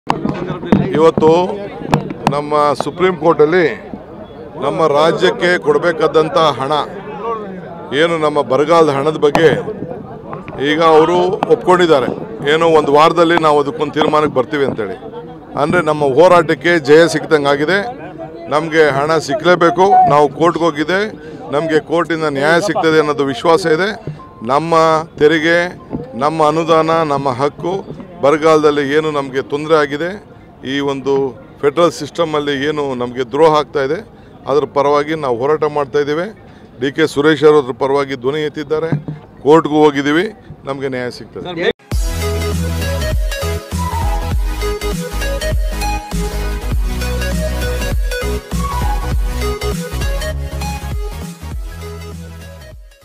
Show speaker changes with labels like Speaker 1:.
Speaker 1: ಇವತ್ತು ನಮ್ಮ ಸುಪ್ರೀಂ ಕೋರ್ಟಲ್ಲಿ ನಮ್ಮ ರಾಜ್ಯಕ್ಕೆ ಕೊಡಬೇಕಾದಂಥ ಹಣ ಏನು ನಮ್ಮ ಬರಗಾಲದ ಹಣದ ಬಗ್ಗೆ ಈಗ ಅವರು ಒಪ್ಕೊಂಡಿದ್ದಾರೆ ಏನೋ ಒಂದು ವಾರದಲ್ಲಿ ನಾವು ಅದಕ್ಕೊಂದು ತೀರ್ಮಾನಕ್ಕೆ ಬರ್ತೀವಿ ಅಂತೇಳಿ ಅಂದರೆ ನಮ್ಮ ಹೋರಾಟಕ್ಕೆ ಜಯ ಸಿಕ್ದಂಗಾಗಿದೆ ನಮಗೆ ಹಣ ಸಿಕ್ಕಲೇಬೇಕು ನಾವು ಕೋರ್ಟ್ಗೆ ಹೋಗಿದೆ ನಮಗೆ ಕೋರ್ಟಿಂದ ನ್ಯಾಯ ಸಿಗ್ತದೆ ಅನ್ನೋದು ವಿಶ್ವಾಸ ಇದೆ ನಮ್ಮ ತೆರಿಗೆ ನಮ್ಮ ಅನುದಾನ ನಮ್ಮ ಹಕ್ಕು ಬರಗಾಲದಲ್ಲಿ ಏನು ನಮಗೆ ತೊಂದರೆ ಆಗಿದೆ ಈ ಒಂದು ಫೆಡ್ರಲ್ ಸಿಸ್ಟಮಲ್ಲಿ ಏನು ನಮಗೆ ದ್ರೋಹ ಆಗ್ತಾ ಇದೆ ಅದರ ಪರವಾಗಿ ನಾವು ಹೋರಾಟ ಮಾಡ್ತಾ ಇದ್ದೇವೆ ಡಿ ಕೆ ಸುರೇಶ್ ಅವರು ಅದ್ರ ಪರವಾಗಿ ಧ್ವನಿ ಎತ್ತಿದ್ದಾರೆ ಕೋರ್ಟ್ಗೂ ಹೋಗಿದ್ದೀವಿ ನಮಗೆ ನ್ಯಾಯ ಸಿಗ್ತದೆ